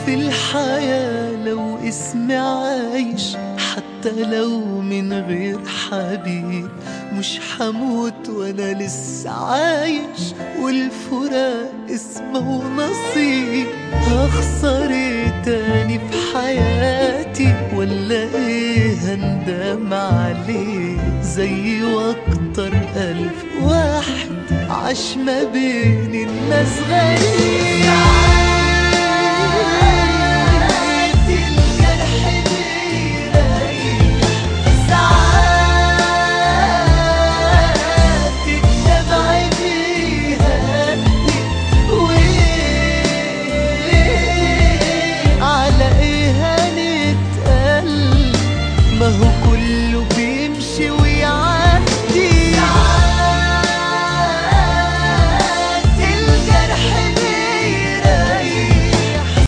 في الحياة لو اسمي عايش حتى لو من غير حبيب مش حموت وانا لسه عايش والفراق اسمه نصيب هخسر ايه تاني في حياتي ولا ايه هندم عليه زي واكتر الف واحد عاش ما بين الناس غريب